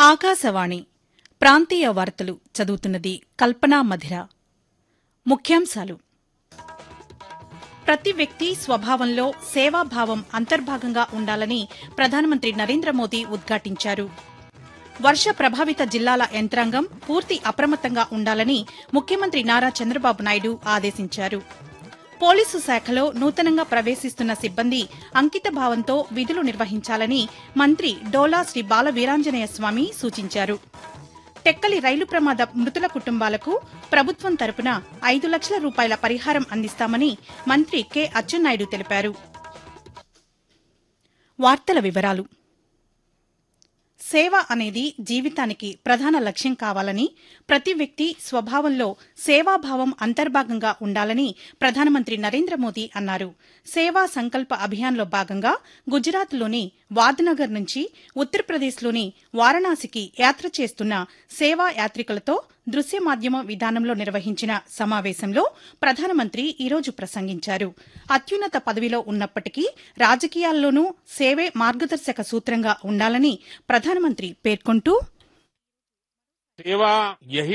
ఆకాశవాణి ప్రాంతీయ వార్తలు చదువుతున్నది కల్పనా మధిర ముఖ్యాంశాలు ప్రతి వ్యక్తి స్వభావంలో సేవాభావం అంతర్భాగంగా ఉండాలని ప్రధానమంత్రి నరేంద్ర మోదీ ఉద్ఘాటించారు వర్ష ప్రభావిత జిల్లాల యంత్రాంగం పూర్తి అప్రమత్తంగా ఉండాలని ముఖ్యమంత్రి నారా చంద్రబాబు నాయుడు ఆదేశించారు పోలీసు శాఖలో నూతనంగా ప్రవేశిస్తున్న సిబ్బంది అంకిత భావంతో విధులు నిర్వహించాలని మంత్రి డోలా శ్రీ బాల వీరాంజనేయ స్వామి సూచించారు టెక్కలి రైలు ప్రమాద మృతుల కుటుంబాలకు ప్రభుత్వం తరపున ఐదు లక్షల రూపాయల పరిహారం అందిస్తామని మంత్రి కె అచ్చెన్నాయుడు తెలిపారు వార్తల వివరాలు సేవ అనేది జీవితానికి ప్రధాన లక్ష్యం కావాలని ప్రతి వ్యక్తి స్వభావంలో సేవాభావం అంతర్భాగంగా ఉండాలని ప్రధానమంత్రి నరేంద్ర మోదీ అన్నారు సేవా సంకల్ప అభియాన్లో భాగంగా గుజరాత్లోని వాద్నగర్ నుంచి ఉత్తరప్రదేశ్లోని వారణాసికి యాత్ర చేస్తున్న సేవా యాత్రికులతో దృశ్య మాధ్యమ విధానంలో నిర్వహించిన సమావేశంలో ప్రధానమంత్రి ఈరోజు ప్రసంగించారు అత్యున్నత పదవిలో ఉన్నప్పటికీ రాజకీయాల్లోనూ సేవే మార్గదర్శక సూత్రంగా ఉండాలని ప్రధానమంత్రి పేర్కొంటూ सेवा यही